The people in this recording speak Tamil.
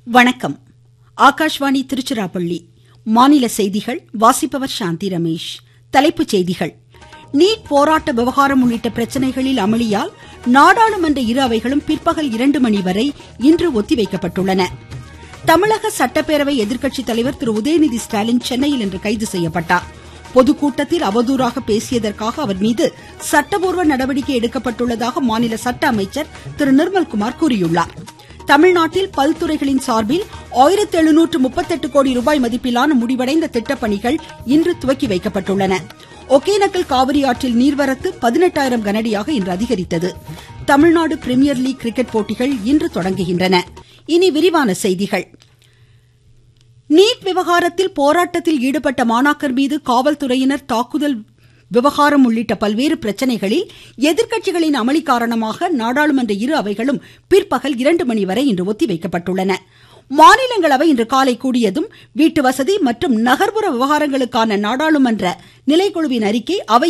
வணக்கம் ஆகாஷ்வாணி திருச்சிராப்பள்ளி மாநில செய்திகள் வாசிப்பவர் சாந்தி ரமேஷ் தலைப்புச் செய்திகள் நீட் போராட்ட விவகாரம் உள்ளிட்ட பிரச்சனைகளில் அமளியால் நாடாளுமன்ற இரு அவைகளும் பிற்பகல் இரண்டு மணி வரை இன்று ஒத்திவைக்கப்பட்டுள்ளன தமிழக சட்டப்பேரவை எதிர்க்கட்சித் தலைவர் திரு உதயநிதி ஸ்டாலின் சென்னையில் இன்று கைது செய்யப்பட்டார் பொதுக்கூட்டத்தில் அவதூறாக பேசியதற்காக அவர் மீது சட்டபூர்வ நடவடிக்கை எடுக்கப்பட்டுள்ளதாக மாநில சட்ட அமைச்சர் திரு நிர்மல்குமார் கூறியுள்ளார் தமிழ்நாட்டில் பல்துறைகளின் சார்பில் ஆயிரத்தி எழுநூற்று முப்பத்தெட்டு கோடி ரூபாய் மதிப்பிலான முடிவடைந்த திட்டப்பணிகள் இன்று துவக்கி வைக்கப்பட்டுள்ளன ஒகேனக்கல் காவிரி ஆற்றில் நீர்வரத்து பதினெட்டாயிரம் கனஅடியாக இன்று அதிகரித்தது தமிழ்நாடு பிரிமியர் லீக் கிரிக்கெட் போட்டிகள் இன்று தொடங்குகின்றன இனி விரிவான செய்திகள் நீட் விவகாரத்தில் போராட்டத்தில் ஈடுபட்ட மாணாக்கர் மீது காவல்துறையினர் தாக்குதல் விவகாரம் உள்ளிட்ட பல்வேறு பிரச்சனைகளில் எதிர்க்கட்சிகளின் அமளி காரணமாக நாடாளுமன்ற இரு அவைகளும் பிற்பகல் இரண்டு மணி வரை இன்று ஒத்திவைக்கப்பட்டுள்ளன மாநிலங்களவை இன்று காலை கூடியதும் வீட்டு வசதி மற்றும் நகர்ப்புற விவகாரங்களுக்கான நாடாளுமன்ற நிலைக்குழுவின் அறிக்கை அவை